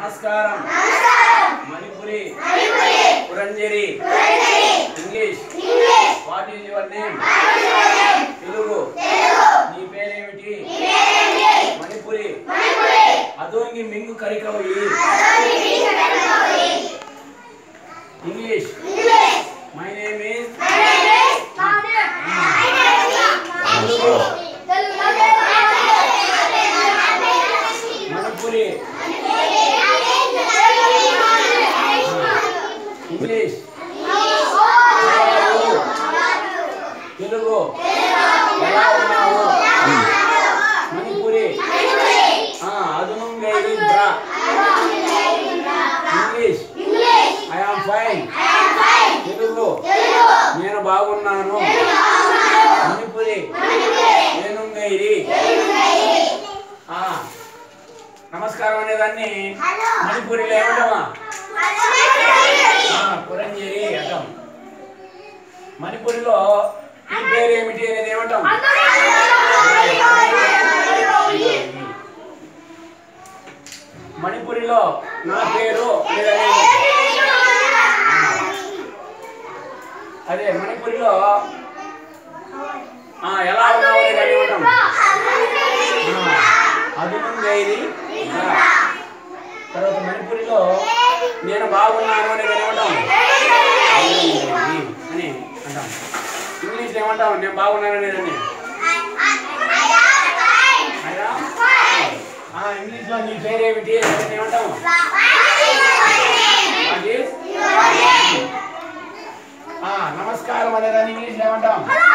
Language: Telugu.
నమస్కారం మణిపురి పురంజరి English what is your name Telugu నీ పేరేమిటి మణిపురి అదోంగి మింగు కరికవి English my name is Manipuri English Telugu ఎలా ఉన్నావు మణిపురి ఆ, అదునుంగైరి బ్రా English I am fine Telugu నేను బాగున్నాను మణిపురి నేనుంగైరి ఆ, నమస్కారం అనేదాన్ని మణిపురిలో ఏమంటామా ఆ, పురంజరి అంటాం మణిపురిలో ఈ పేరు ఏమిటి అనేది ఏమంటాం మణిపురిలో నా పేరు అనేదాన్ని అదే మణిపురిలో ఆ, ఎలా ఉన్నావు అనేది ఏమంటాం అదునుంగైరి తర్వాత మణిపురిలో నేను బాగున్నాను అనేది ఏమంటాం అదునుంగైరి అని అంటాం ఇంగ్లీష్లో ఏమంటాం నేను బాగున్నాను అనేది అయ్యా ఆ, ఇంగ్లీష్లో నీ పేరేమిటి అనేది ఏమంటాం What is? ఆ, నమస్కారం అనేదాన్ని ఇంగ్లీష్లో ఏమంటాం